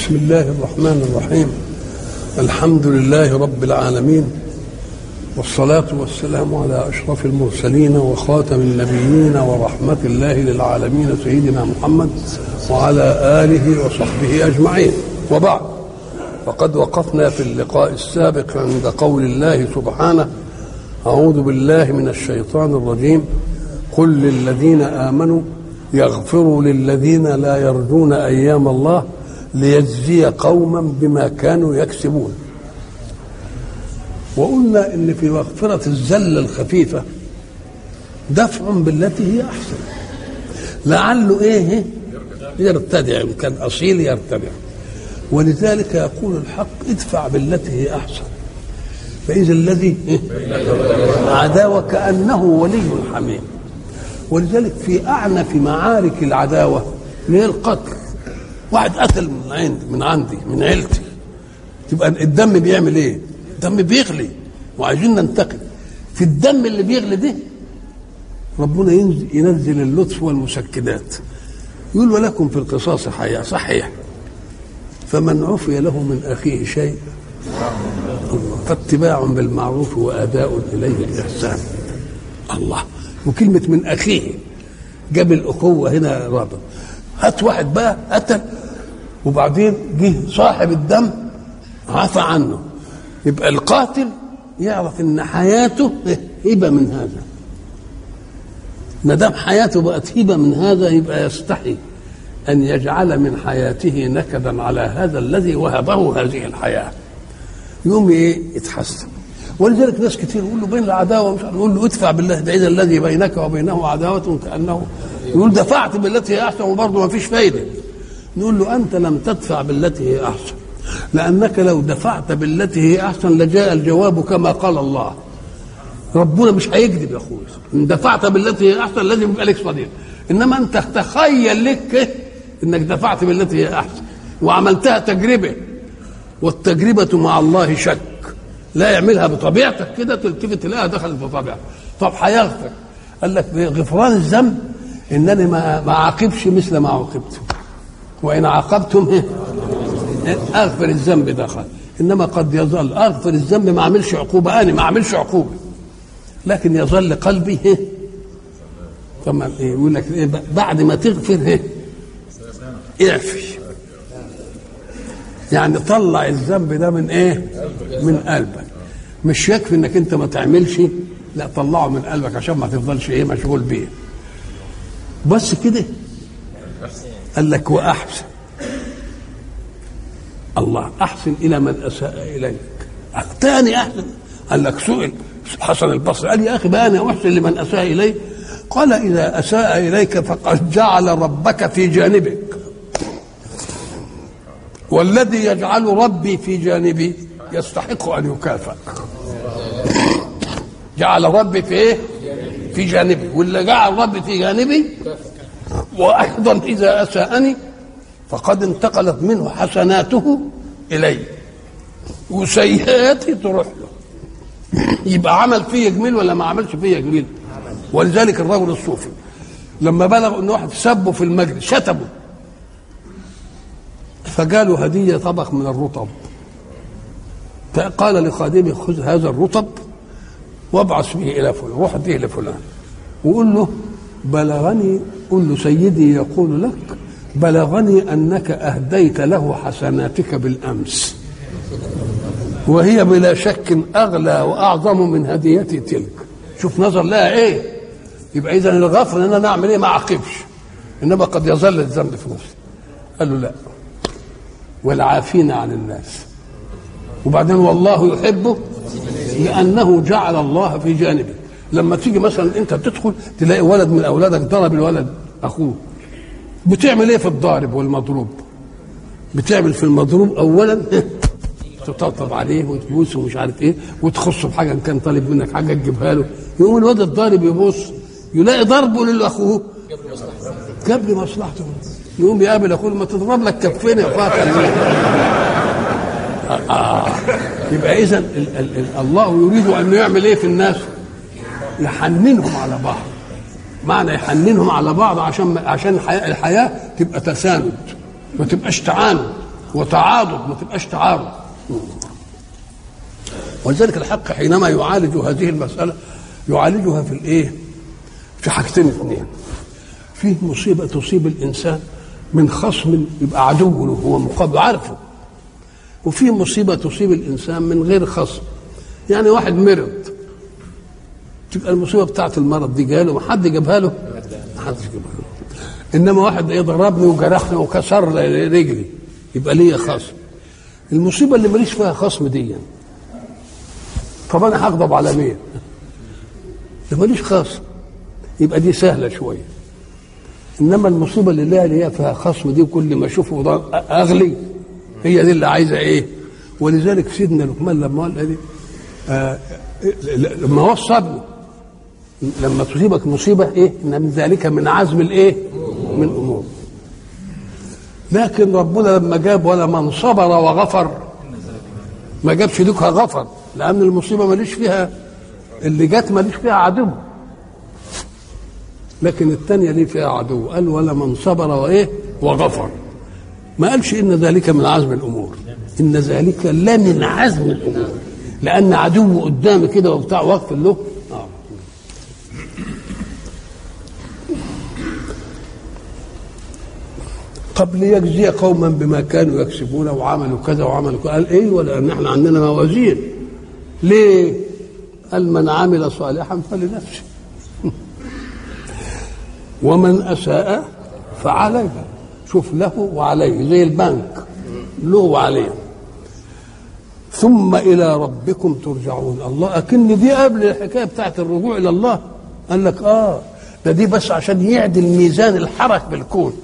بسم الله الرحمن الرحيم الحمد لله رب العالمين والصلاة والسلام على أشرف المرسلين وخاتم النبيين ورحمة الله للعالمين سيدنا محمد وعلى آله وصحبه أجمعين وبعد فقد وقفنا في اللقاء السابق عند قول الله سبحانه أعوذ بالله من الشيطان الرجيم قل للذين آمنوا يغفروا للذين لا يرجون أيام الله ليجزي قوما بما كانوا يكسبون وقلنا ان في مغفرة الزلة الخفيفة دفع بالتي هي احسن لعله ايه يرتدع ان كان اصيل يرتدع ولذلك يقول الحق ادفع بالتي هي احسن فاذا الذي عداوه كانه ولي حميم ولذلك في اعنف معارك العداوه اللي هي القتل واحد قتل من عندي من عندي من عيلتي تبقى الدم بيعمل ايه؟ الدم بيغلي وعايزين ننتقم في الدم اللي بيغلي ده ربنا ينزل, ينزل اللطف والمسكنات يقول ولكم في القصاص حياة صحيح فمن عفي له من أخيه شيء فاتباع بالمعروف وأداء إليه الإحسان الله وكلمة من أخيه جاب الأخوة هنا رابط هات واحد بقى قتل وبعدين جه صاحب الدم عفى عنه يبقى القاتل يعرف ان حياته هبه من هذا ما دام حياته بقت هبه من هذا يبقى يستحي ان يجعل من حياته نكدا على هذا الذي وهبه هذه الحياه يقوم ايه يتحسن ولذلك ناس كتير يقول له بين العداوه مش يقول له ادفع بالله ده اذا الذي بينك وبينه عداوه كانه يقول دفعت بالتي هي احسن وبرضه ما فيش فايده نقول له انت لم تدفع بالتي هي احسن لانك لو دفعت بالتي هي احسن لجاء الجواب كما قال الله ربنا مش هيكذب يا اخويا ان دفعت بالتي هي احسن لازم يبقى لك صديق انما انت تخيل لك انك دفعت بالتي هي احسن وعملتها تجربه والتجربه مع الله شك لا يعملها بطبيعتك كده تلتفت تلاقيها دخلت بطبيعتك طب هيغفر قال لك غفران الذنب انني ما ما عاقبش مثل ما عوقبت وان عاقبتم اغفر الذنب دخل انما قد يظل اغفر الذنب ما اعملش عقوبه انا ما اعملش عقوبه لكن يظل قلبي طبعا ايه يقول لك إيه بعد ما تغفر ايه اعفي يعني طلع الذنب ده من ايه من قلبك مش يكفي انك انت ما تعملش لا طلعه من قلبك عشان ما تفضلش ايه مشغول بيه بس كده قال لك واحسن الله احسن الى من اساء اليك الثاني احسن قال لك سئل حسن البصري قال يا اخي بقى انا احسن لمن اساء الي قال اذا اساء اليك فقد جعل ربك في جانبك والذي يجعل ربي في جانبي يستحق ان يكافئ جعل ربي في ايه في جانبي واللي جعل ربي في جانبي وايضا اذا اساءني فقد انتقلت منه حسناته الي وسيئاتي تروح له يبقى عمل فيه جميل ولا ما عملش فيه جميل ولذلك الرجل الصوفي لما بلغ ان واحد سبه في المجلس شتمه فجاله هدية طبق من الرطب فقال لخادمه خذ هذا الرطب وابعث به إلى فلان روح به لفلان وقول له بلغني قل له سيدي يقول لك بلغني أنك أهديت له حسناتك بالأمس وهي بلا شك أغلى وأعظم من هديتي تلك شوف نظر لها إيه يبقى إذا الغفر إن أنا أعمل إيه ما أعاقبش إنما قد يظل الذنب في نفسي قال له لا والعافين عن الناس وبعدين والله يحبه لانه جعل الله في جانبه لما تيجي مثلا انت تدخل تلاقي ولد من اولادك ضرب الولد اخوه بتعمل ايه في الضارب والمضروب بتعمل في المضروب اولا تطبطب عليه وتبوسه ومش عارف ايه وتخصه بحاجه ان كان طالب منك حاجه تجيبها له يقوم الواد الضارب يبص يلاقي ضربه لاخوه جاب لي مصلحته يقوم يقابل يقول ما تضرب لك كفين يا قاتل آه. آه. يبقى اذا الله يريد ان يعمل ايه في الناس يحننهم على بعض معنى يحننهم على بعض عشان عشان الحياه تبقى تساند ما تبقاش تعاند وتعاضد ما تبقاش تعارض ولذلك الحق حينما يعالج هذه المسألة يعالجها في الإيه؟ في حاجتين اثنين فيه مصيبة تصيب الإنسان من خصم يبقى عدو له هو مقابل عارفه وفي مصيبة تصيب الإنسان من غير خصم يعني واحد مرض تبقى المصيبة بتاعت المرض دي جاله حد جابها له؟ ما حدش جابها له إنما واحد إيه ضربني وجرحني وكسر رجلي يبقى ليا خصم المصيبة اللي ماليش فيها خصم دي يعني. طب أنا هغضب على مين؟ ده ماليش خصم يبقى دي سهلة شوية انما المصيبه اللي لها اللي هي فيها خصم دي كل ما اشوفه اغلي هي دي اللي عايزه ايه ولذلك سيدنا لقمان لما قال دي آه لما وصى ابنه لما تصيبك مصيبه ايه ان من ذلك من عزم الايه من امور لكن ربنا لما جاب ولا من صبر وغفر ما جابش دوكها غفر لان المصيبه ماليش فيها اللي جت ماليش فيها عدو لكن الثانية ليه فيها عدو قال ولا من صبر وإيه وغفر ما قالش إن ذلك من عزم الأمور إن ذلك لا من عزم الأمور لأن عدو قدامي كده وبتاع واغفر له آه. طب ليجزي قوما بما كانوا يكسبون وعملوا كذا وعملوا كذا قال ايه ولان احنا عندنا موازين ليه قال من عمل صالحا فلنفسه ومن اساء فعليها شوف له وعليه زي البنك له وعليه ثم الى ربكم ترجعون الله اكن دي قبل الحكايه بتاعت الرجوع الى الله قال لك اه ده دي بس عشان يعدل ميزان الحرك بالكون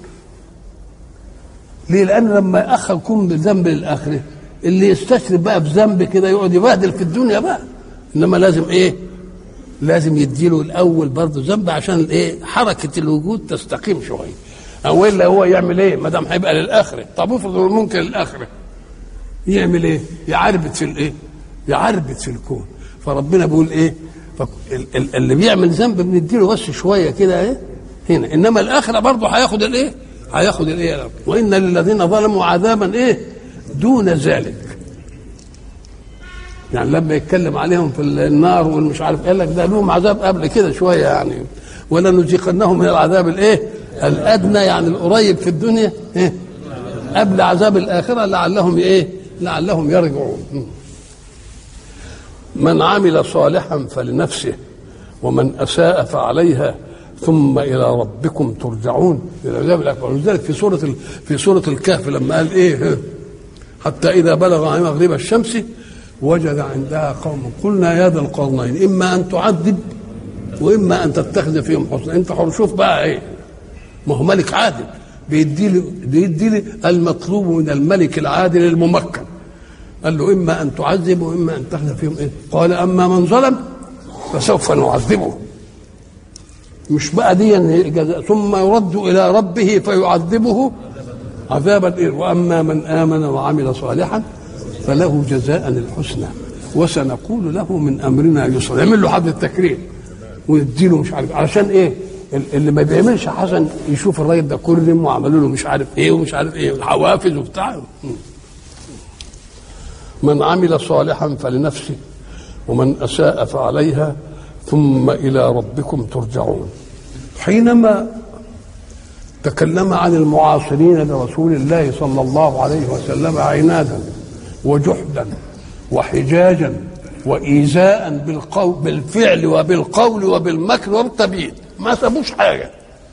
ليه لان لما ياخر الكون بذنب للاخره اللي يستشرب بقى بذنب كده يقعد يبهدل في الدنيا بقى انما لازم ايه لازم يديله الاول برضه ذنب عشان الايه حركه الوجود تستقيم شويه او الا هو يعمل ايه ما دام هيبقى للاخره طب افرض ممكن للاخره يعمل ايه يعربت في الايه يعربت في الكون فربنا بيقول ايه اللي بيعمل ذنب بنديله بس شويه كده ايه هنا انما الاخره برضه هياخد الايه هياخد الايه وان للذين ظلموا عذابا ايه دون ذلك يعني لما يتكلم عليهم في النار والمش عارف قال لك ده لهم عذاب قبل كده شويه يعني ولا نذيقنهم من العذاب الايه الادنى يعني القريب في الدنيا ايه قبل عذاب الاخره لعلهم ايه لعلهم يرجعون من عمل صالحا فلنفسه ومن اساء فعليها ثم الى ربكم ترجعون الى العذاب الاكبر ولذلك في سوره في سوره الكهف لما قال ايه حتى اذا بلغ مغرب الشمس وجد عندها قوم قلنا يا ذا القرنين اما ان تعذب واما ان تتخذ فيهم حسنا انت حر شوف بقى ايه ما هو ملك عادل بيدي لي بيدي لي المطلوب من الملك العادل الممكن قال له اما ان تعذب واما ان تخذ فيهم ايه قال اما من ظلم فسوف نعذبه مش بقى دي جزاء ثم يرد الى ربه فيعذبه عذابا إيه واما من امن وعمل صالحا فله جزاء الحسنى وسنقول له من امرنا يسرا يعمل له حد التكريم ويديله مش عارف علشان ايه اللي ما بيعملش حسن يشوف الراجل ده كرم وعملوا له مش عارف ايه ومش عارف ايه الحوافز وبتاع من عمل صالحا فلنفسه ومن اساء فعليها ثم الى ربكم ترجعون حينما تكلم عن المعاصرين لرسول الله صلى الله عليه وسلم عنادا وجحدا وحجاجا وإيذاء بالقول بالفعل وبالقول وبالمكر وبالتبييت ما سابوش حاجة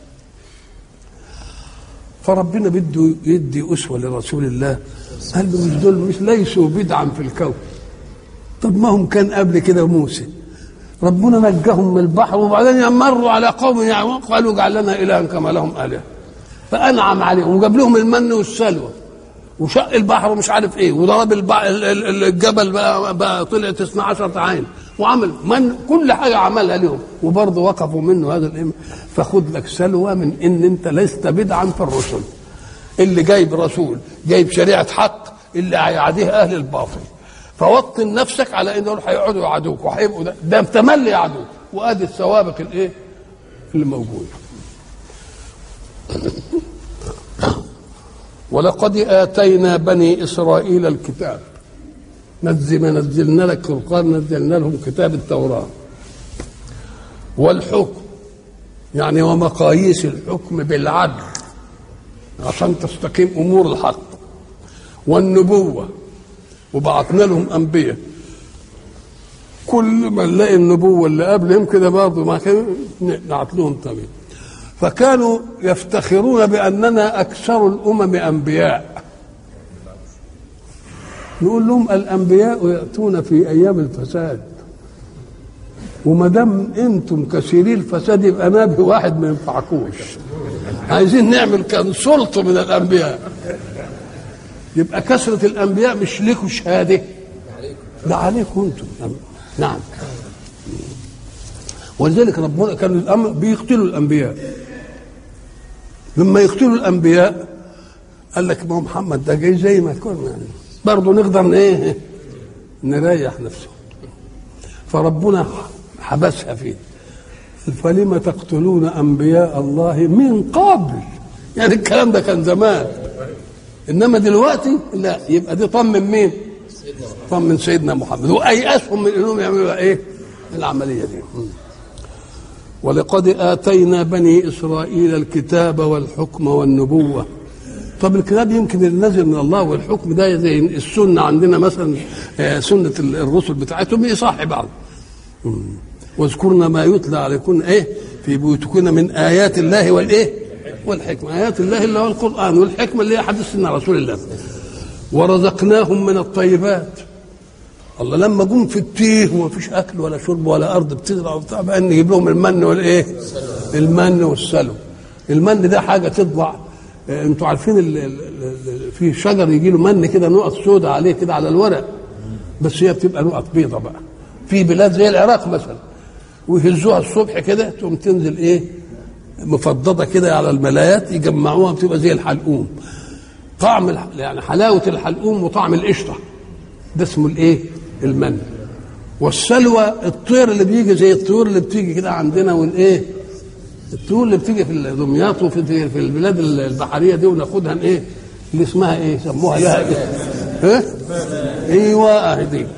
فربنا بده يدي أسوة لرسول الله قال له مش دول مش ليسوا بدعا في الكون طب ما هم كان قبل كده موسى ربنا نجاهم من البحر وبعدين مروا على قوم يعمون قالوا اجعل لنا إلها كما لهم آلهة فأنعم عليهم وجاب لهم المن والسلوى وشق البحر ومش عارف ايه وضرب الجبل بقى, بقى طلعت 12 عين وعمل من كل حاجه عملها لهم وبرضه وقفوا منه هذا الإيمان فخد لك سلوى من ان انت لست بدعا في الرسل اللي جايب رسول جايب شريعه حق اللي هيعاديه اهل الباطل فوطن نفسك على ان دول هيقعدوا يعادوك وهيبقوا ده, ده تملي يعادوك وادي السوابق الايه اللي موجوده ولقد آتينا بني إسرائيل الكتاب نزل ما نزلنا لك القرآن نزلنا لهم كتاب التوراة والحكم يعني ومقاييس الحكم بالعدل عشان تستقيم أمور الحق والنبوة وبعثنا لهم أنبياء كل ما نلاقي النبوة اللي قبلهم كده برضه ما كان نعت لهم طبيعي فكانوا يفتخرون بأننا أكثر الأمم أنبياء نقول لهم الأنبياء يأتون في أيام الفساد وما دام انتم كثيري الفساد يبقى نبي واحد ما ينفعكوش عايزين نعمل كان سلطه من الانبياء يبقى كثره الانبياء مش لكم شهاده ده عليكم انتم نعم ولذلك ربنا كان الامر بيقتلوا الانبياء لما يقتلوا الانبياء قال لك ما محمد ده جاي زي ما كنا يعني برضه نقدر ايه نريح نفسه فربنا حبسها فيه فلم تقتلون انبياء الله من قبل يعني الكلام ده كان زمان انما دلوقتي لا يبقى دي طمن مين طمن سيدنا محمد وايأسهم من انهم يعملوا ايه العمليه دي ولقد اتينا بني اسرائيل الكتاب والحكم والنبوه طب الكتاب يمكن اللي نزل من الله والحكم ده زي السنه عندنا مثلا سنه الرسل بتاعتهم يصح بعض واذكرن ما يتلى عليكن ايه في بيوتكن من ايات الله والايه والحكمه ايات الله اللي هو القران والحكمه اللي هي حديث سنه رسول الله ورزقناهم من الطيبات الله لما جم في التيه وما فيش اكل ولا شرب ولا ارض بتزرع وبتاع بقى نجيب لهم المن والايه المن والسلو المن ده حاجه تطبع انتوا عارفين ال ال ال في شجر يجي له من كده نقط سوداء عليه كده على الورق بس هي بتبقى نقط بيضة بقى في بلاد زي العراق مثلا ويهزوها الصبح كده تقوم تنزل ايه مفضضه كده على الملايات يجمعوها بتبقى زي الحلقوم طعم يعني حلاوه الحلقوم وطعم القشطه ده اسمه الايه المن والسلوى الطير اللي بيجي زي الطيور اللي بتيجي كده عندنا والايه الطيور اللي بتيجي في دمياط وفي في البلاد البحريه دي وناخدها ايه اللي اسمها ايه سموها لها ايه ايوه اهي دي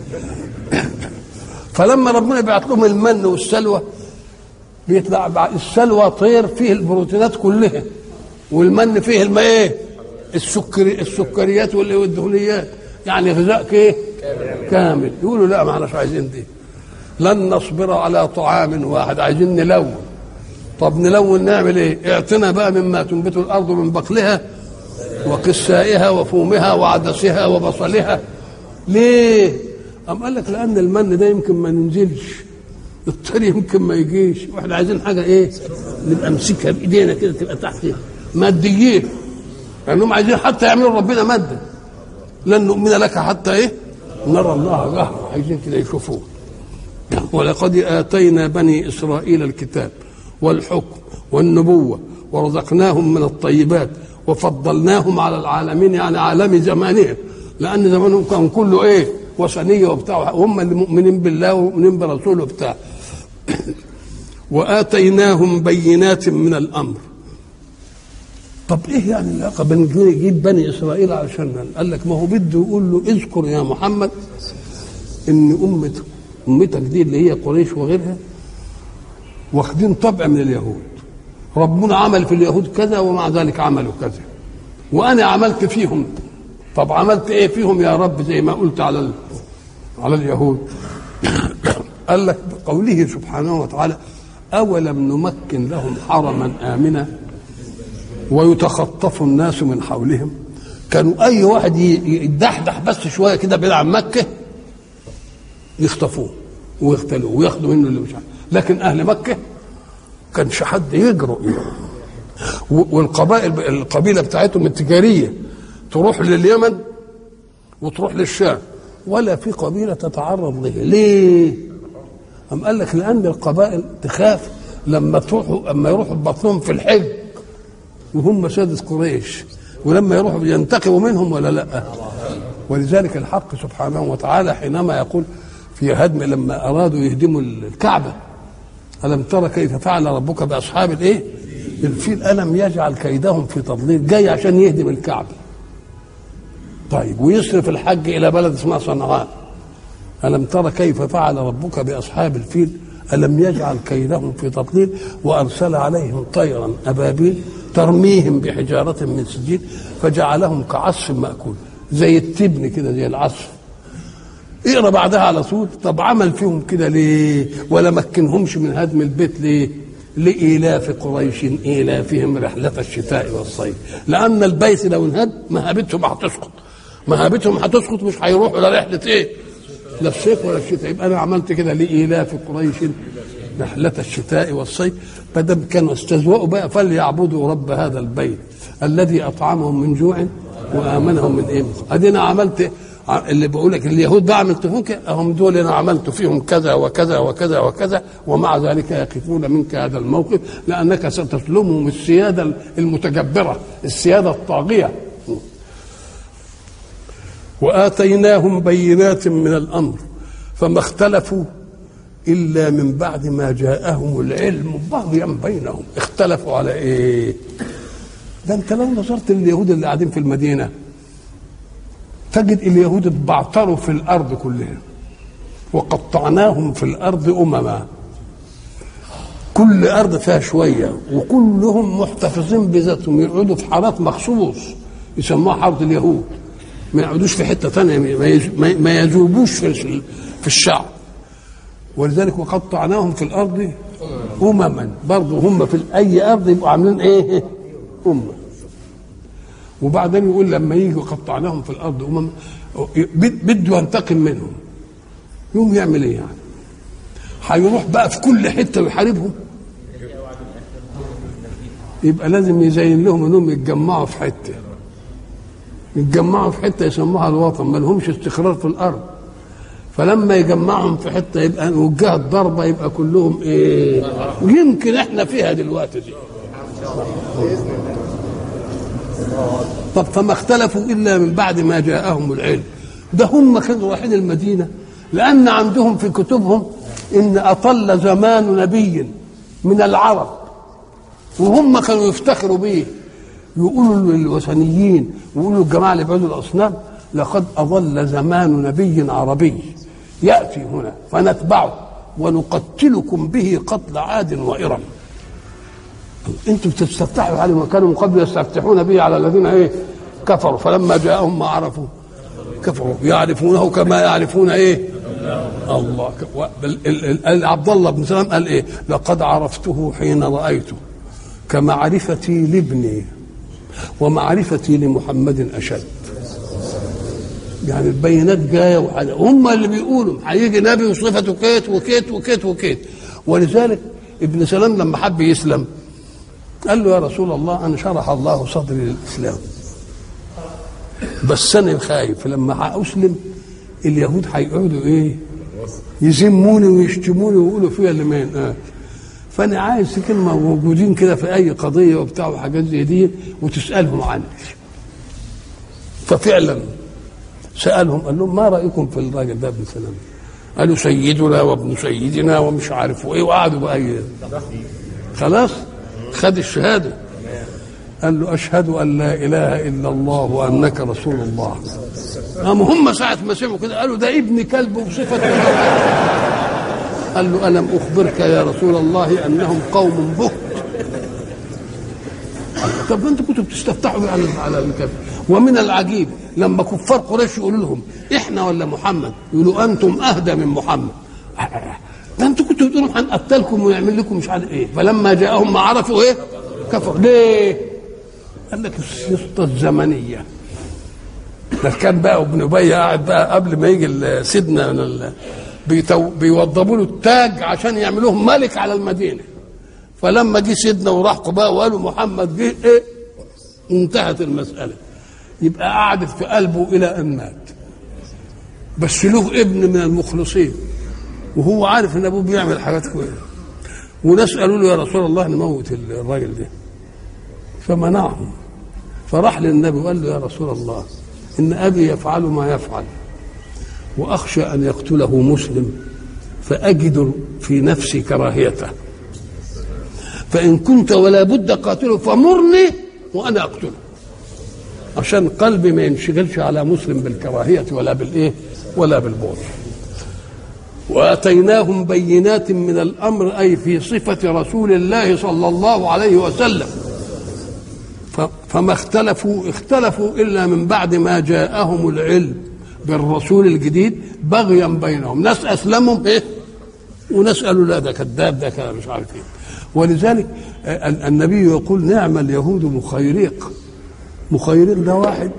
فلما ربنا يبعت لهم المن والسلوى بيطلع السلوى طير فيه البروتينات كلها والمن فيه الما ايه السكري السكريات والدهنيات يعني غذاء ايه كامل يقولوا لا ما احناش عايزين دي لن نصبر على طعام واحد عايزين نلون طب نلون نعمل ايه اعطنا بقى مما تنبت الارض من بقلها وقسائها وفومها وعدسها وبصلها ليه أم قال لك لأن المن ده يمكن ما ننزلش الطير يمكن ما يجيش واحنا عايزين حاجة إيه نبقى نمسكها بإيدينا كده تبقى تحت ماديين لأنهم عايزين حتى يعملوا ربنا مادة لن نؤمن لك حتى إيه نرى الله جهرا عايزين كده يشوفوه ولقد آتينا بني إسرائيل الكتاب والحكم والنبوة ورزقناهم من الطيبات وفضلناهم على العالمين يعني عالم زمانهم لأن زمانهم كان كله إيه وثنيه وبتاع هم اللي مؤمنين بالله ومؤمنين برسوله وبتاع واتيناهم بينات من الامر طب ايه يعني العلاقه بين يجيب بني اسرائيل علشان قال لك ما هو بده يقول له اذكر يا محمد ان امه امتك دي اللي هي قريش وغيرها واخدين طبع من اليهود ربنا عمل في اليهود كذا ومع ذلك عملوا كذا وانا عملت فيهم طب عملت ايه فيهم يا رب زي ما قلت على على اليهود قال لك بقوله سبحانه وتعالى اولم نمكن لهم حرما امنا ويتخطف الناس من حولهم كانوا اي واحد يدحدح بس شويه كده بعيد عن مكه يخطفوه ويقتلوه وياخدوا منه اللي مش عارف لكن اهل مكه كانش حد يجرؤ والقبائل القبيله بتاعتهم التجاريه تروح لليمن وتروح للشام ولا في قبيله تتعرض له ليه أم قال لك لان القبائل تخاف لما تروحوا اما يروحوا ببطنهم في الحج وهم سادة قريش ولما يروحوا ينتقموا منهم ولا لا ولذلك الحق سبحانه وتعالى حينما يقول في هدم لما ارادوا يهدموا الكعبه الم ترى كيف فعل ربك باصحاب الايه الفيل ألم يجعل كيدهم في تضليل جاي عشان يهدم الكعبة طيب ويصرف الحج إلى بلد اسمها صنعاء ألم ترى كيف فعل ربك بأصحاب الفيل ألم يجعل كيدهم في تضليل وأرسل عليهم طيرا أبابيل ترميهم بحجارة من سجيل فجعلهم كعصف مأكول زي التبن كده زي العصف اقرا بعدها على طول طب عمل فيهم كده ليه ولا مكنهمش من هدم البيت ليه لإيلاف قريش إيلافهم رحلة الشتاء والصيف لأن البيت لو انهد مهابتهم هتسقط مهابتهم هتسقط مش هيروحوا لرحلة إيه لا الصيف ولا الشتاء يبقى أنا عملت كده لإيلاف قريش رحلة الشتاء والصيف فدام كانوا استزوأوا بقى فليعبدوا رب هذا البيت الذي أطعمهم من جوع وآمنهم من إيه أدينا عملت اللي بقول لك اليهود بقى عملت فيهم كده هم دول انا عملت فيهم كذا وكذا وكذا وكذا ومع ذلك يقفون منك هذا الموقف لانك ستسلمهم السياده المتجبره السياده الطاغيه واتيناهم بينات من الامر فما اختلفوا الا من بعد ما جاءهم العلم بغيا بينهم اختلفوا على ايه ده انت لو نظرت لليهود اللي قاعدين في المدينه تجد اليهود اتبعتروا في الارض كلها وقطعناهم في الارض امما كل ارض فيها شويه وكلهم محتفظين بذاتهم يقعدوا في حارات مخصوص يسموها حاره اليهود ما يقعدوش في حته ثانيه ما يذوبوش في في الشعب ولذلك وقطعناهم في الارض امما برضه هم في اي ارض يبقوا عاملين ايه امه وبعدين يقول لما يجوا قطعناهم في الارض امم بده ينتقم منهم يقوم يعمل ايه يعني؟ هيروح بقى في كل حته ويحاربهم يبقى لازم يزين لهم انهم يتجمعوا في حته يتجمعوا في حته يسموها الوطن ما لهمش استقرار في الارض فلما يجمعهم في حته يبقى وجهه ضربه يبقى كلهم ايه يمكن احنا فيها دلوقتي دي طب فما اختلفوا الا من بعد ما جاءهم العلم ده هم كانوا رايحين المدينه لان عندهم في كتبهم ان اطل زمان نبي من العرب وهم كانوا يفتخروا به يقولوا للوثنيين ويقولوا الجماعه اللي بيعبدوا الاصنام لقد اضل زمان نبي عربي ياتي هنا فنتبعه ونقتلكم به قتل عاد وارم انتم بتستفتحوا عليه وكانوا من قبل يستفتحون به على الذين ايه كفروا فلما جاءهم ما عرفوا كفروا يعرفونه كما يعرفون ايه الله عبد الله بن سلام قال ايه لقد عرفته حين رايته كمعرفتي لابني ومعرفتي لمحمد اشد يعني البينات جايه وحاجة. هم اللي بيقولوا هيجي نبي وصفته كيت وكيت وكيت وكيت ولذلك ابن سلام لما حب يسلم قال له يا رسول الله انا شرح الله صدري للاسلام بس انا خايف لما اسلم اليهود هيقعدوا ايه يذموني ويشتموني ويقولوا فيها اللي ما ينقال فانا عايز كلمه موجودين كده في اي قضيه وبتاع وحاجات زي دي وتسالهم عني ففعلا سالهم قال لهم ما رايكم في الراجل ده ابن سلام قالوا سيدنا وابن سيدنا ومش عارف ايه وقعدوا بقى خلاص خد الشهادة قال له أشهد أن لا إله إلا الله وأنك رسول الله قام هم ساعة ما سمعوا كده قالوا ده ابن كلب وصفة قال له ألم أخبرك يا رسول الله أنهم قوم بهت طب انتوا كنتوا بتستفتحوا على على الكافر ومن العجيب لما كفار قريش يقولوا لهم احنا ولا محمد يقولوا انتم اهدى من محمد ده انتوا كنتوا بتقولوا هنقتلكم ونعمل لكم مش عارف ايه فلما جاءهم ما عرفوا ايه كفر ليه قال لك السلطه الزمنيه ده كان بقى ابن ابي قاعد بقى قبل ما يجي سيدنا من بيتو بيوضبوا له التاج عشان يعملوه ملك على المدينه فلما جه سيدنا وراح قباء وقالوا محمد جه ايه انتهت المساله يبقى قعدت في قلبه الى ان مات بس له ابن من المخلصين وهو عارف ان ابوه بيعمل حاجات كويسه وناس قالوا له يا رسول الله نموت الراجل ده فمنعهم فراح للنبي وقال له يا رسول الله ان ابي يفعل ما يفعل واخشى ان يقتله مسلم فاجد في نفسي كراهيته فان كنت ولا بد قاتله فمرني وانا اقتله عشان قلبي ما ينشغلش على مسلم بالكراهيه ولا بالايه ولا بالبغض واتيناهم بينات من الامر اي في صفه رسول الله صلى الله عليه وسلم فما اختلفوا اختلفوا الا من بعد ما جاءهم العلم بالرسول الجديد بغيا بينهم ناس اسلمهم ايه وناس قالوا لا ده كذاب ده كذا مش عارف ايه ولذلك النبي يقول نعم اليهود مخيريق مخيريق ده واحد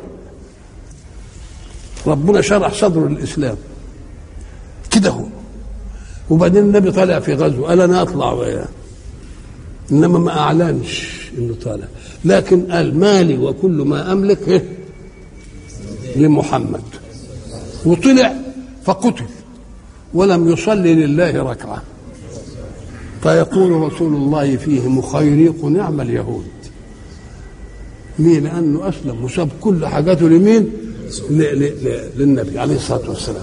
ربنا شرح صدره للاسلام كده هو وبعدين النبي طالع في غزو قال انا اطلع وياه انما ما اعلنش انه طالع لكن قال مالي وكل ما املك إيه؟ لمحمد وطلع فقتل ولم يصلي لله ركعه فيقول رسول الله فيه مخيريق نعم اليهود ليه لانه اسلم وساب كل حاجاته لمين للنبي عليه الصلاه والسلام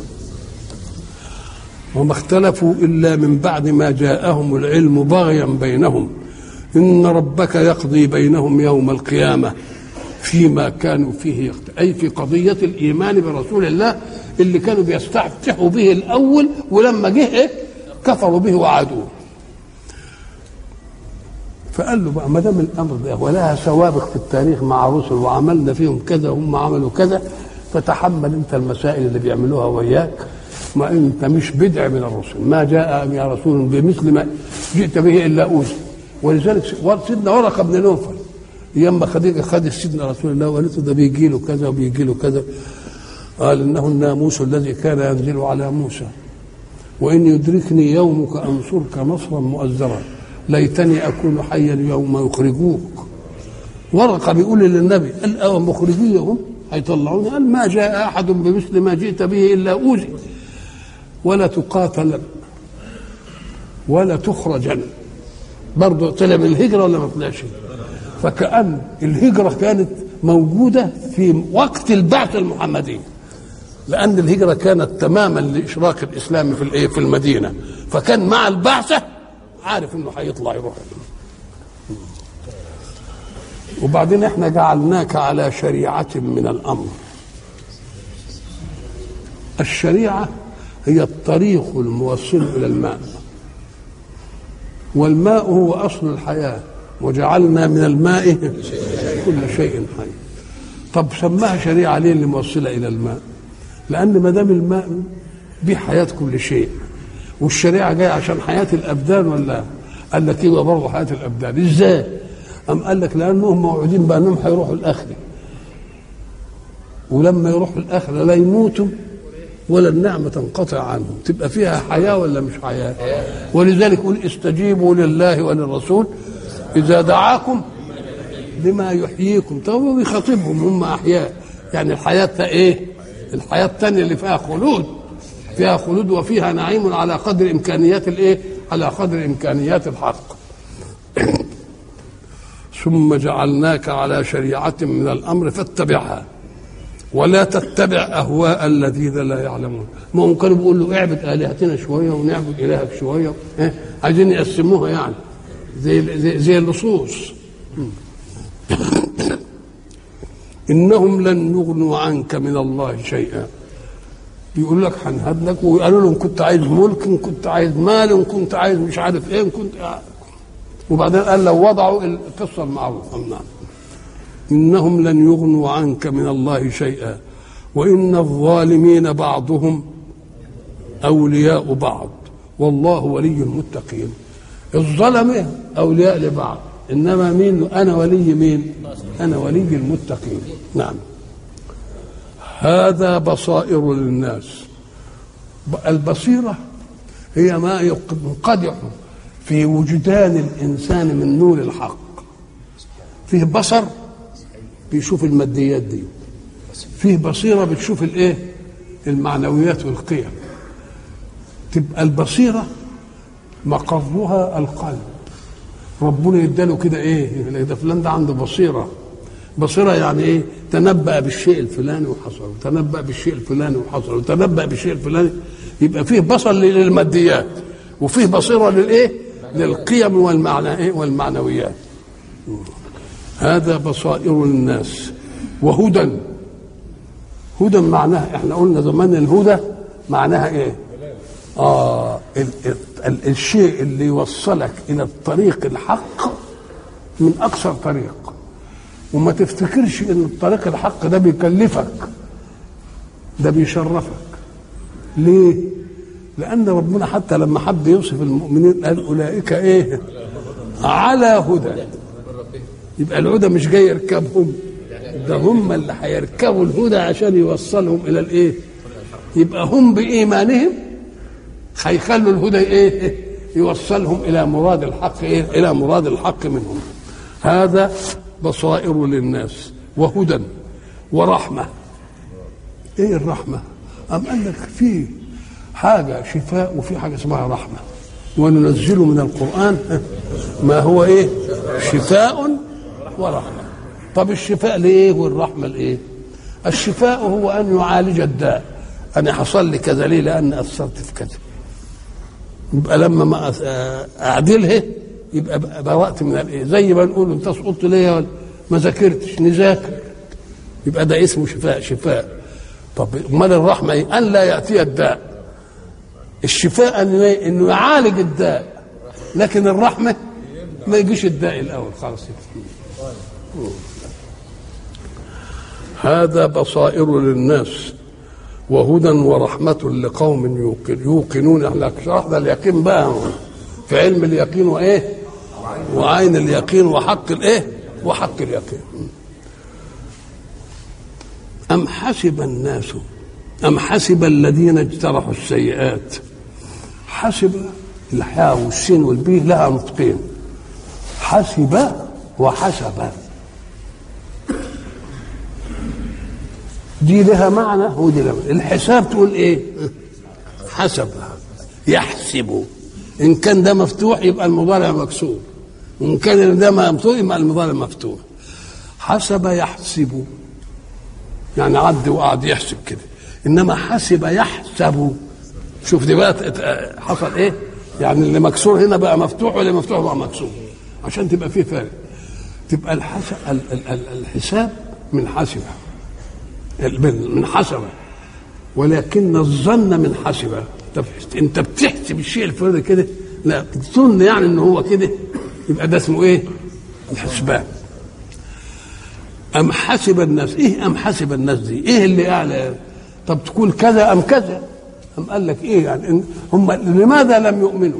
وما اختلفوا الا من بعد ما جاءهم العلم بغيا بينهم ان ربك يقضي بينهم يوم القيامه فيما كانوا فيه يختلف اي في قضيه الايمان برسول الله اللي كانوا بيستفتحوا به الاول ولما جه إيه؟ كفروا به وعادوه فقال له بقى ما دام الامر ده ولها سوابق في التاريخ مع رسل وعملنا فيهم كذا وهم عملوا كذا فتحمل انت المسائل اللي بيعملوها وياك ما انت مش بدع من الرسل ما جاء يا رسول بمثل ما جئت به الا اوذي ولذلك سيدنا ورقه بن نوفل ايام ما خديجه خد سيدنا رسول الله وقالت له ده بيجي له كذا وبيجي له كذا قال انه الناموس الذي كان ينزل على موسى وان يدركني يومك انصرك نصرا مؤزرا ليتني اكون حيا يوم يخرجوك ورقه بيقول للنبي قال او مخرجيهم هيطلعوني قال ما جاء احد بمثل ما جئت به الا اوذي ولا تقاتل ولا تخرجن برضه طلع من الهجره ولا ما طلعش فكأن الهجره كانت موجوده في وقت البعث المحمدي لأن الهجرة كانت تماما لإشراك الإسلام في الإيه في المدينة فكان مع البعثة عارف إنه هيطلع يروح وبعدين احنا جعلناك على شريعة من الأمر الشريعة هي الطريق الموصل إلى الماء والماء هو أصل الحياة وجعلنا من الماء كل شيء حي طب سماها شريعة ليه اللي موصلة إلى الماء لأن ما دام الماء دي حياة كل شيء والشريعة جاية عشان حياة الأبدان ولا قال لك يبقى برضه حياة الأبدان إزاي؟ أم قال لك لأنهم موعودين بأنهم هيروحوا الآخرة ولما يروحوا الآخرة لا يموتوا ولا النعمة تنقطع عنهم تبقى فيها حياة ولا مش حياة ولذلك يقول استجيبوا لله وللرسول إذا دعاكم لما يحييكم طب هو بيخاطبهم هم أحياء يعني الحياة إيه الحياة الثانية اللي فيها خلود فيها خلود وفيها نعيم على قدر إمكانيات الإيه على قدر إمكانيات الحق ثم جعلناك على شريعة من الأمر فاتبعها ولا تتبع أهواء الذين لا يعلمون ما هم كانوا بيقولوا له اعبد آلهتنا شوية ونعبد إلهك شوية إيه؟ عايزين يقسموها يعني زي زي, زي اللصوص إنهم لن يغنوا عنك من الله شيئا يقول لك هنهب لك وقالوا له ان كنت عايز ملك ان كنت عايز مال ان كنت عايز مش عارف ايه ان كنت وبعدين قال لو وضعوا القصه المعروفه نعم انهم لن يغنوا عنك من الله شيئا وان الظالمين بعضهم اولياء بعض والله ولي المتقين الظلمه اولياء لبعض انما مين انا ولي مين انا ولي المتقين نعم هذا بصائر للناس البصيره هي ما ينقدح في وجدان الانسان من نور الحق فيه بصر بيشوف الماديات دي فيه بصيره بتشوف الايه المعنويات والقيم تبقى البصيره مقرها القلب ربنا يداله كده ايه ده فلان ده عنده بصيره بصيره يعني ايه تنبأ بالشيء الفلاني وحصل تنبأ بالشيء الفلاني وحصل تنبأ بالشيء الفلاني يبقى فيه بصر للماديات وفيه بصيره للايه للقيم والمعنى إيه؟ والمعنويات هذا بصائر للناس وهدى هدى معناها احنا قلنا زمان الهدى معناها ايه اه ال ال الشيء اللي يوصلك الى الطريق الحق من اقصر طريق وما تفتكرش ان الطريق الحق ده بيكلفك ده بيشرفك ليه لان ربنا حتى لما حب يوصف المؤمنين قال اولئك ايه على هدى يبقى الهدى مش جاي يركبهم ده هم اللي هيركبوا الهدى عشان يوصلهم الى الايه يبقى هم بايمانهم هيخلوا الهدى ايه يوصلهم الى مراد الحق ايه الى مراد الحق منهم هذا بصائر للناس وهدى ورحمه ايه الرحمه ام قال لك في حاجه شفاء وفي حاجه اسمها رحمه وننزل من القران ما هو ايه شفاء ورحمه طب الشفاء لايه والرحمه لايه الشفاء هو ان يعالج الداء انا حصل لي كذا ليه لان اثرت في كذا يبقى لما ما اعدلها يبقى برأت من الايه زي ما نقول انت سقطت ليه ما ذاكرتش نذاكر يبقى ده اسمه شفاء شفاء طب امال الرحمه ايه؟ ان لا ياتي الداء الشفاء انه انه يعالج الداء لكن الرحمه ما يجيش الداء الاول خلاص هذا بصائر للناس وهدى ورحمة لقوم يوقن يوقنون احنا شرحنا اليقين بقى في علم اليقين وايه وعين اليقين وحق الايه وحق اليقين أم حسب الناس أم حسب الذين اجترحوا السيئات حسب الحاء والسين والبيه لها نطقين حسب وحسب دي لها معنى ودي لها معنى. الحساب تقول ايه حسب يحسب ان كان ده مفتوح يبقى المضارع مكسور وان كان ده مفتوح يبقى المضارع مفتوح حسب يحسب يعني عد وقعد يحسب كده انما حسب يحسب شوف دي بقى حصل ايه يعني اللي مكسور هنا بقى مفتوح واللي مفتوح بقى مكسور عشان تبقى فيه فرق تبقى الحسب الحساب من حسبه من حسبه ولكن الظن من حسبه انت بتحسب الشيء الفلاني كده لا تظن يعني ان هو كده يبقى ده اسمه ايه الحسبان ام حسب الناس ايه ام حسب الناس دي ايه اللي اعلى طب تقول كذا ام كذا ام قال لك ايه يعني هم لماذا لم يؤمنوا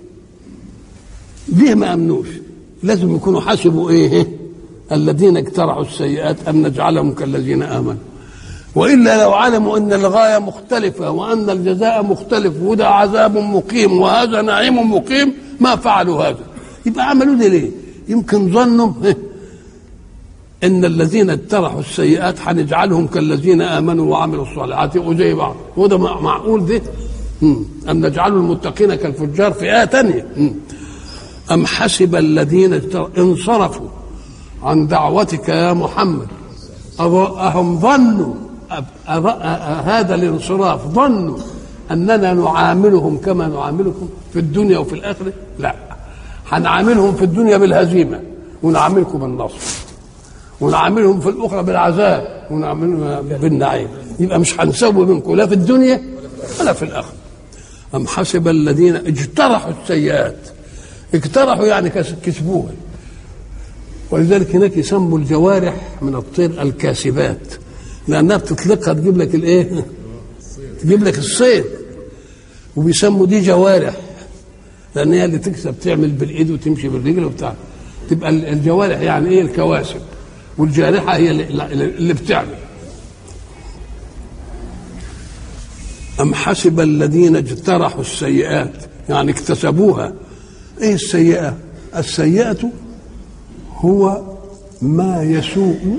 ليه ما امنوش لازم يكونوا حسبوا ايه الذين اقترحوا السيئات ان نجعلهم كالذين امنوا والا لو علموا ان الغايه مختلفه وان الجزاء مختلف وده عذاب مقيم وهذا نعيم مقيم ما فعلوا هذا يبقى عملوا ده ليه؟ يمكن ظنوا ان الذين اجترحوا السيئات هنجعلهم كالذين امنوا وعملوا الصالحات يبقوا زي بعض وده معقول ده ام نجعل المتقين كالفجار في ايه ثانيه ام حسب الذين انصرفوا عن دعوتك يا محمد أهم ظنوا هذا الانصراف ظنوا أننا نعاملهم كما نعاملكم في الدنيا وفي الآخرة لا هنعاملهم في الدنيا بالهزيمة ونعاملكم بالنصر ونعاملهم في الأخرى بالعذاب ونعاملهم بالنعيم يبقى مش هنسوي منكم لا في الدنيا ولا في الآخرة أم حسب الذين اجترحوا السيئات اجترحوا يعني كسبوها ولذلك هناك يسموا الجوارح من الطير الكاسبات لانها بتطلقها تجيب لك الايه؟ تجيب لك الصيد وبيسموا دي جوارح لان هي اللي تكسب تعمل بالايد وتمشي بالرجل وبتاع تبقى الجوارح يعني ايه الكواسب والجارحه هي اللي, اللي بتعمل أم حسب الذين اجترحوا السيئات يعني اكتسبوها ايه السيئة السيئة هو ما يسوء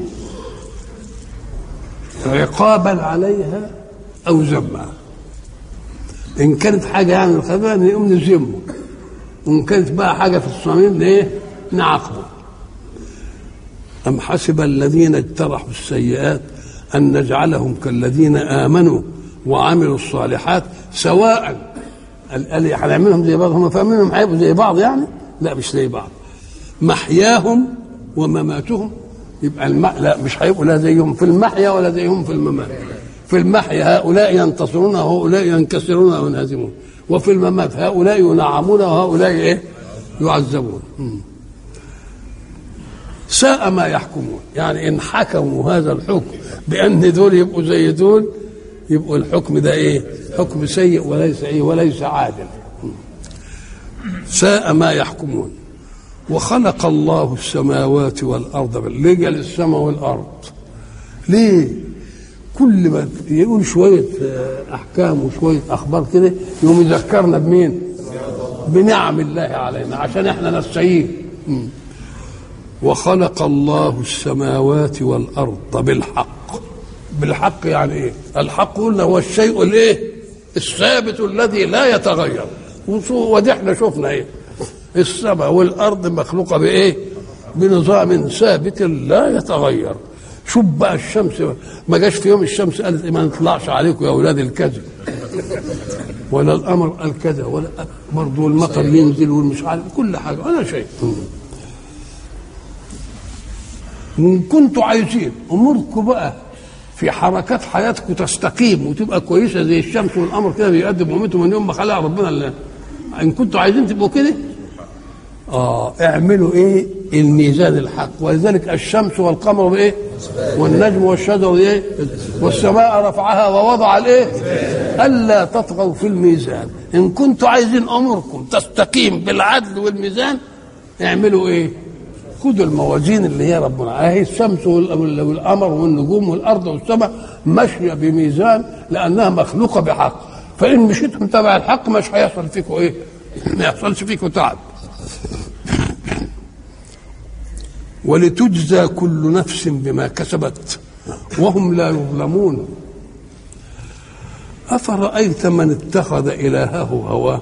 عقابا عليها او ذما ان كانت حاجه يعني الخبيث نقوم نذمه وان كانت بقى حاجه في الصميم ايه نعاقبه ام حسب الذين اجترحوا السيئات ان نجعلهم كالذين امنوا وعملوا الصالحات سواء قال قال لي هنعملهم زي بعض هم فاهمينهم هيبقوا زي بعض يعني لا مش زي بعض محياهم ومماتهم يبقى الم... لا مش هيبقوا لا زيهم في المحيا ولا زيهم في الممات في المحيا هؤلاء ينتصرون وهؤلاء ينكسرون وينهزمون وفي الممات هؤلاء ينعمون وهؤلاء ايه يعذبون مم. ساء ما يحكمون يعني ان حكموا هذا الحكم بان دول يبقوا زي دول يبقوا الحكم ده ايه حكم سيء وليس ايه وليس عادل ساء ما يحكمون وخلق الله السماوات والارض ليه قال السماء والارض ليه كل ما يقول شويه احكام وشويه اخبار كده يقوم يذكرنا بمين بنعم الله علينا عشان احنا نستعين وخلق الله السماوات والارض بالحق بالحق يعني ايه الحق قلنا هو الشيء الايه الثابت الذي لا يتغير ودي احنا شفنا ايه السماء والارض مخلوقه بايه بنظام ثابت لا يتغير شوف بقى الشمس ما جاش في يوم الشمس قالت ما نطلعش عليكم يا اولاد الكذب ولا الامر قال كذا ولا برضه المطر ينزل والمش عارف كل حاجه ولا شيء ان كنتوا عايزين اموركم بقى في حركات حياتكم تستقيم وتبقى كويسه زي الشمس والقمر كده بيقدم مهمته من يوم ما خلق ربنا الله ان كنتوا عايزين تبقوا كده اه اعملوا ايه الميزان الحق ولذلك الشمس والقمر بايه والنجم والشجر ايه والسماء رفعها ووضع الايه الا تطغوا في الميزان ان كنتوا عايزين اموركم تستقيم بالعدل والميزان اعملوا ايه خدوا الموازين اللي هي ربنا اهي الشمس والقمر والنجوم والارض والسماء ماشيه بميزان لانها مخلوقه بحق فان مشيتم تبع الحق مش هيحصل فيكم ايه ما يحصلش فيكم تعب ولتجزى كل نفس بما كسبت وهم لا يظلمون أفرأيت من اتخذ إلهه هواه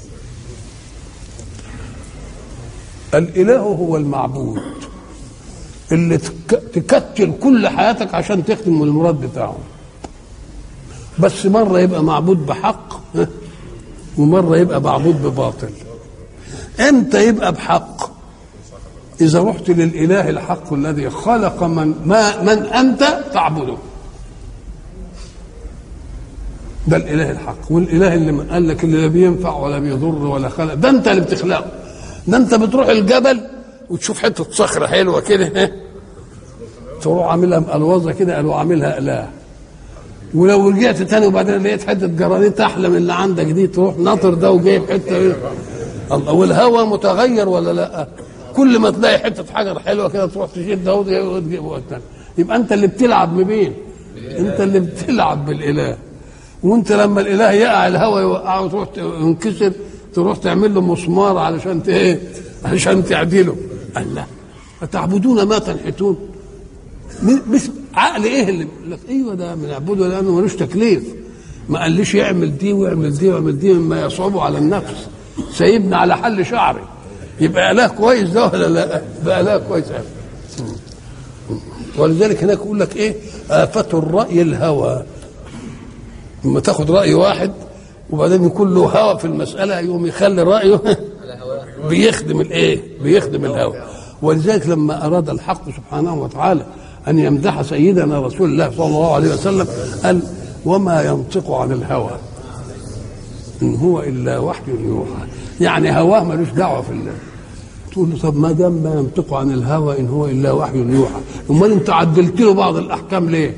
الإله هو المعبود اللي تكتل كل حياتك عشان تخدم المراد بتاعه بس مرة يبقى معبود بحق ومرة يبقى معبود بباطل امتى يبقى بحق إذا رحت للإله الحق الذي خلق من ما من أنت تعبده ده الإله الحق والإله اللي قال لك اللي لا بينفع ولا بيضر ولا خلق ده أنت اللي بتخلقه ده أنت بتروح الجبل وتشوف حتة صخرة حلوة كده تروح عاملها مقلوظة كده قالوا عاملها إله ولو رجعت تاني وبعدين لقيت حتة جرانيت أحلى من اللي عندك دي تروح ناطر ده وجايب حتة إيه الله والهواء متغير ولا لا؟ كل ما تلاقي حته حجر حلوه كده تروح تشيل ده وتجيبه الثاني يبقى انت اللي بتلعب بمين؟ انت اللي بتلعب بالاله وانت لما الاله يقع الهواء يوقعه وتروح ينكسر تروح تعمل له مسمار علشان ايه؟ علشان تعدله الله فتعبدون ما تنحتون مش عقل ايه اللي لك ايوه ده بنعبده لانه ملوش تكليف ما قاليش يعمل دي ويعمل دي ويعمل دي مما يصعبه على النفس سايبنا على حل شعري يبقى اله كويس ده ولا لا؟ ده اله كويس قوي ولذلك هناك يقول لك ايه؟ آفة الرأي الهوى لما تاخد رأي واحد وبعدين يكون له هوى في المسألة يقوم يخلي رأيه بيخدم الايه؟ بيخدم الهوى ولذلك لما أراد الحق سبحانه وتعالى أن يمدح سيدنا رسول الله صلى الله عليه وسلم قال وما ينطق عن الهوى إن هو إلا وحي يوحى يعني هواه ملوش دعوة في الله تقول له طب ما دام ما ينطق عن الهوى ان هو الا وحي يوحى امال انت عدلت له بعض الاحكام ليه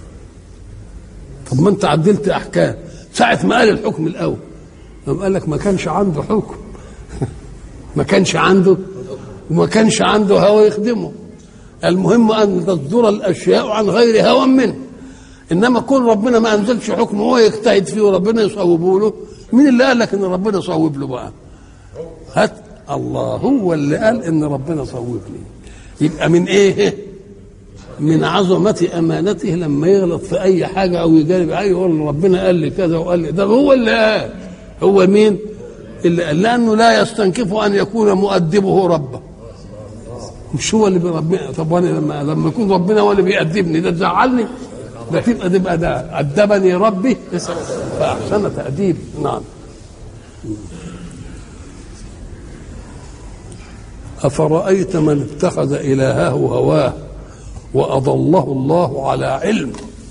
طب ما انت عدلت احكام ساعه ما قال الحكم الاول طب قال لك ما كانش عنده حكم ما كانش عنده وما كانش عنده هوى يخدمه المهم ان تصدر الاشياء عن غير هوى منه انما كون ربنا ما انزلش حكم هو يجتهد فيه وربنا يصوبه له مين اللي قال لك ان ربنا صوب له بقى هات الله هو اللي قال ان ربنا صوب لي يبقى من ايه من عظمة أمانته لما يغلط في أي حاجة أو يجارب أي يقول ربنا قال لي كذا وقال لي ده هو اللي قال هو مين؟ اللي قال لأنه لا يستنكف أن يكون مؤدبه ربه مش هو اللي بربنا طب وانا لما لما يكون ربنا هو اللي بيأدبني ده تزعلني ده تبقى تبقى ده أدبني ربي فأحسن تأديب نعم أفرأيت من اتخذ إلهه هواه وأضله الله على علم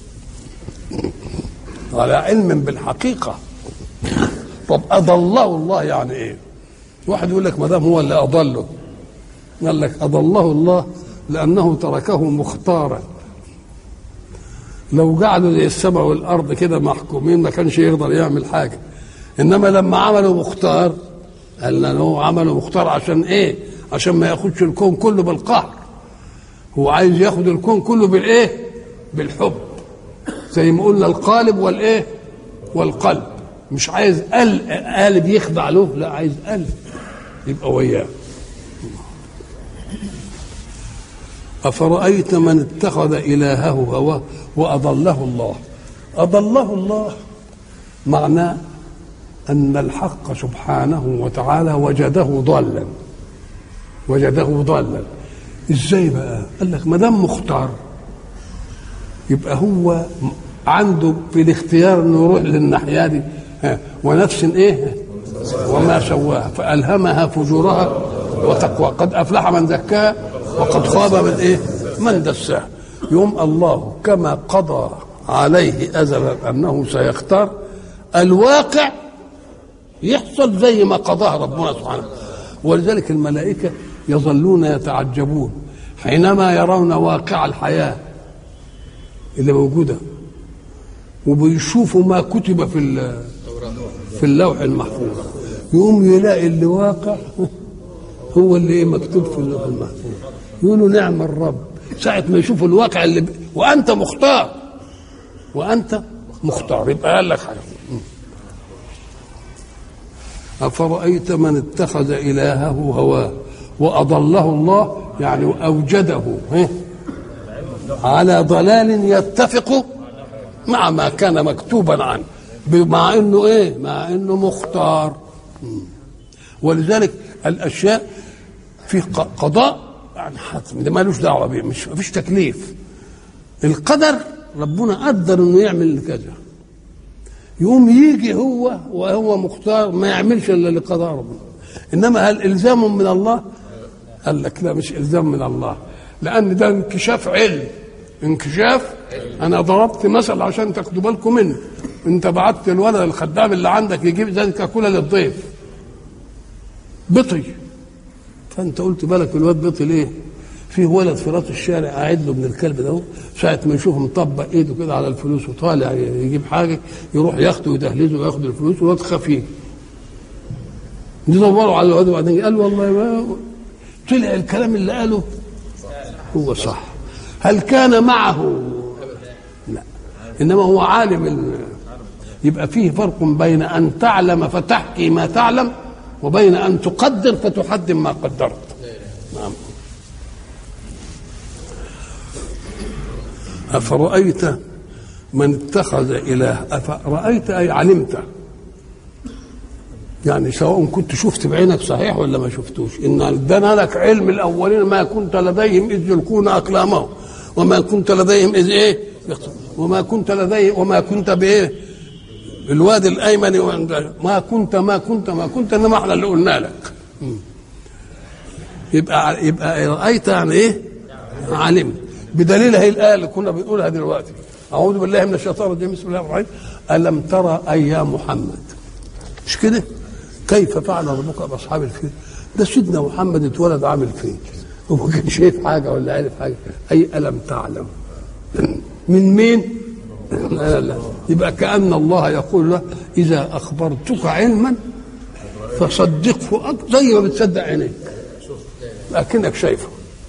على علم بالحقيقة طب أضله الله يعني إيه واحد يقول لك ما دام هو اللي أضله قال لك أضله الله لأنه تركه مختارا لو قعدوا زي السماء والأرض كده محكومين ما كانش يقدر يعمل حاجة إنما لما عملوا مختار قال له عملوا مختار عشان إيه عشان ما ياخدش الكون كله بالقهر هو عايز ياخد الكون كله بالايه بالحب زي ما قلنا القالب والايه والقلب مش عايز قلب, قالب يخضع له لا عايز قلب يبقى وياه أفرأيت من اتخذ إلهه هواه وأضله الله أضله الله معناه أن الحق سبحانه وتعالى وجده ضالا وجده ضالا ازاي بقى قال لك ما دام مختار يبقى هو عنده في الاختيار انه يروح للناحيه دي ها ونفس ايه وما سواها فالهمها فجورها وتقوى قد افلح من زكاها وقد خاب من ايه من دساها يوم الله كما قضى عليه ازلا انه سيختار الواقع يحصل زي ما قضاه ربنا سبحانه ولذلك الملائكه يظلون يتعجبون حينما يرون واقع الحياة اللي موجودة وبيشوفوا ما كتب في في اللوح المحفوظ يقوم يلاقي اللي واقع هو اللي ايه مكتوب في اللوح المحفوظ يقولوا نعم الرب ساعة ما يشوفوا الواقع اللي ب... وأنت مختار وأنت مختار يبقى قال لك حاجة أفرأيت من اتخذ إلهه هواه وأضله الله يعني أوجده على ضلال يتفق مع ما كان مكتوبا عنه مع انه ايه مع انه مختار ولذلك الاشياء في قضاء يعني حتم ده مالوش دعوه بيه مش مفيش تكليف القدر ربنا قدر انه يعمل كذا يقوم يجي هو وهو مختار ما يعملش الا اللي قضاه ربنا انما هل الزام من الله قال لك لا مش الزام من الله لان ده انكشاف علم انكشاف انا ضربت مثل عشان تاخدوا بالكم منه انت بعت الولد الخدام اللي عندك يجيب زي كاكولا للضيف بطي فانت قلت بالك الواد بطي ليه في ولد في راس الشارع قاعد له من الكلب ده ساعة ما يشوفه مطبق ايده كده على الفلوس وطالع يجيب حاجة يروح ياخده ويدهلزه وياخد الفلوس والواد خفيف ندوروا على الواد وبعدين قال والله ما طلع الكلام اللي قاله هو صح هل كان معه لا انما هو عالم ال... يبقى فيه فرق بين ان تعلم فتحكي ما تعلم وبين ان تقدر فتحدم ما قدرت نعم أفرأيت من اتخذ إله أفرأيت أي علمت يعني سواء كنت شفت بعينك صحيح ولا ما شفتوش ان ادانا لك علم الاولين ما كنت لديهم اذ يلقون اقلامهم وما كنت لديهم اذ ايه وما كنت لديهم وما كنت بايه بالوادي الايمن ما كنت ما كنت ما كنت انما احنا اللي قلنا لك يبقى يبقى رايت يعني ايه علمت بدليل هي الايه اللي كنا بنقولها دلوقتي اعوذ بالله من الشيطان الرجيم بسم الله الرحمن الرحيم الم ترى اي يا محمد مش كده كيف فعل ربك باصحاب الفيل ده سيدنا محمد اتولد عامل فين وما كان شايف حاجه ولا عارف حاجه اي الم تعلم من مين لا لا يبقى كان الله يقول له اذا اخبرتك علما فصدقه زي ما بتصدق عينيك لكنك شايفه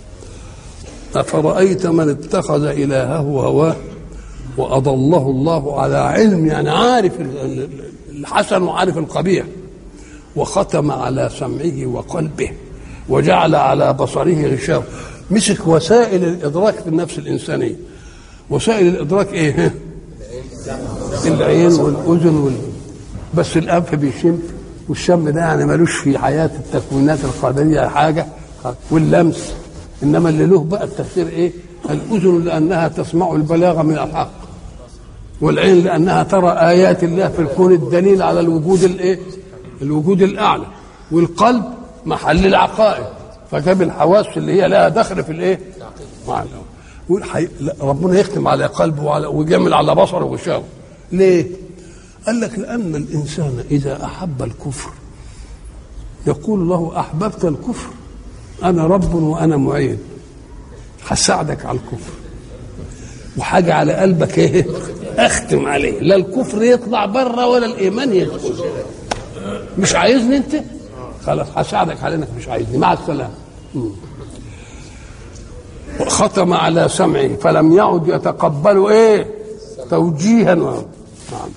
أفرأيت من اتخذ إلهه هواه وأضله الله على علم يعني عارف الحسن وعارف القبيح وختم على سمعه وقلبه وجعل على بصره غشاوة مسك وسائل الإدراك في النفس الإنسانية وسائل الإدراك إيه العين والأذن وال... بس الأنف بيشم والشم ده يعني ملوش في حياة التكوينات القدرية حاجة واللمس انما اللي له بقى التفسير ايه الاذن لانها تسمع البلاغه من الحق والعين لانها ترى ايات الله في الكون الدليل على الوجود الايه الوجود الاعلى والقلب محل العقائد فجاب الحواس اللي هي لها دخل في الايه؟ معنى والحي... لا، ربنا يختم على قلبه وعلى ويجمل على بصره وشاوه ليه؟ قال لك لأن الإنسان إذا أحب الكفر يقول له أحببت الكفر أنا رب وأنا معين هساعدك على الكفر وحاجة على قلبك إيه؟ أختم عليه لا الكفر يطلع بره ولا الإيمان يدخل مش عايزني أنت؟ خلاص هساعدك على إنك مش عايزني مع السلامة مم. ختم على سمعه فلم يعد يتقبل ايه توجيها و... نعم.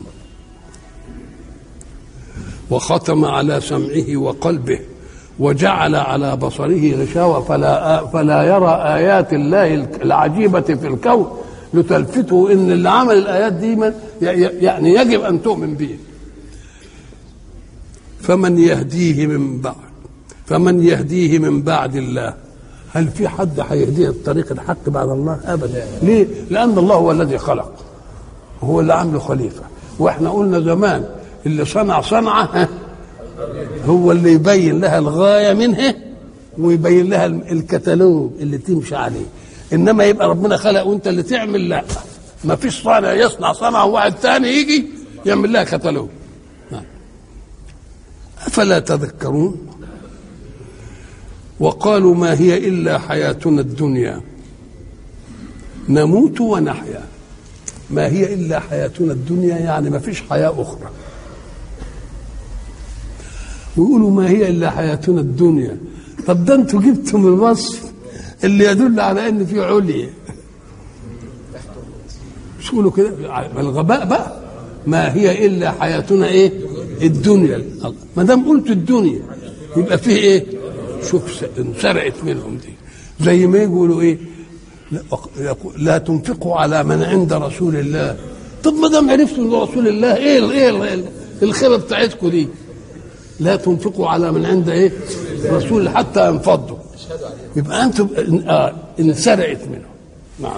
وختم على سمعه وقلبه وجعل على بصره غشاوة فلا فلا يرى آيات الله العجيبة في الكون لتلفته إن اللي عمل الآيات دي من يعني يجب أن تؤمن به فمن يهديه من بعد فمن يهديه من بعد الله هل في حد هيهديه الطريق الحق بعد الله ابدا ليه لان الله هو الذي خلق هو اللي عامله خليفه واحنا قلنا زمان اللي صنع صنعه ها، هو اللي يبين لها الغايه منها ويبين لها الكتالوج اللي تمشي عليه انما يبقى ربنا خلق وانت اللي تعمل لا ما فيش صانع يصنع صنعه وواحد تاني يجي يعمل لها كتالوج نعم. افلا تذكرون وقالوا ما هي الا حياتنا الدنيا نموت ونحيا ما هي الا حياتنا الدنيا يعني ما فيش حياه اخرى ويقولوا ما هي الا حياتنا الدنيا طب ده انتوا جبتم الوصف اللي يدل على ان في عليا مش تقولوا كده الغباء بقى ما هي الا حياتنا ايه الدنيا ما دام قلت الدنيا يبقى فيه ايه شوف س- انسرقت منهم دي زي ما يقولوا ايه لا, يقول- لا تنفقوا على من عند رسول الله طب ما دام عرفتوا ان رسول الله ايه ال- ايه ال- الخيبه بتاعتكم دي لا تنفقوا على من عند ايه رسول حتى ينفضوا يبقى انتم آه انسرقت منهم نعم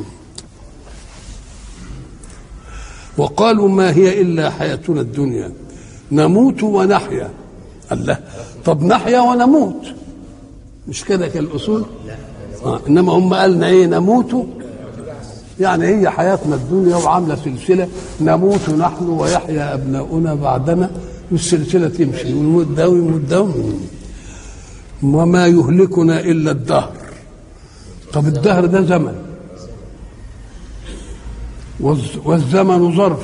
وقالوا ما هي الا حياتنا الدنيا نموت ونحيا الله طب نحيا ونموت مش كده كالاصول آه. انما هم قالنا ايه نموت يعني هي حياتنا الدنيا وعامله سلسله نموت نحن ويحيا ابناؤنا بعدنا والسلسله تمشي والموت ده والموت ده وما يهلكنا الا الدهر طب الدهر ده زمن والز- والزمن ظرف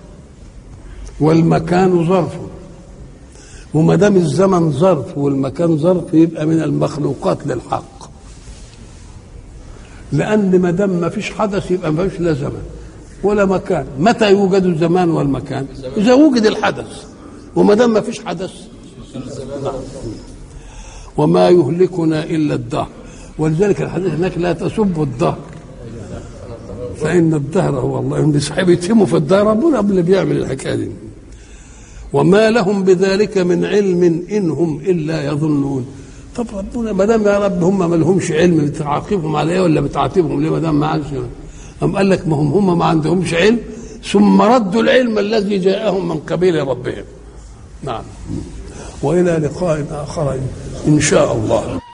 والمكان ظرف وما دام الزمن ظرف والمكان ظرف يبقى من المخلوقات للحق لان ما دام ما فيش حدث يبقى ما فيش لا زمن ولا مكان متى يوجد الزمان والمكان اذا وجد الحدث وما دام ما فيش حدث وما يهلكنا الا الدهر ولذلك الحديث هناك لا تسبوا الدهر فان الدهر هو الله هم بيسحبوا يتهموا في الدهر ربنا اللي بيعمل الحكايه دي وما لهم بذلك من علم ان هم الا يظنون طب ربنا ما دام يا رب هم ما لهمش علم بتعاقبهم على ايه ولا بتعاتبهم ليه ما دام ما عندش أم قال لك ما هم هم ما عندهمش علم ثم ردوا العلم الذي جاءهم من قبيل ربهم نعم والى لقاء اخر ان شاء الله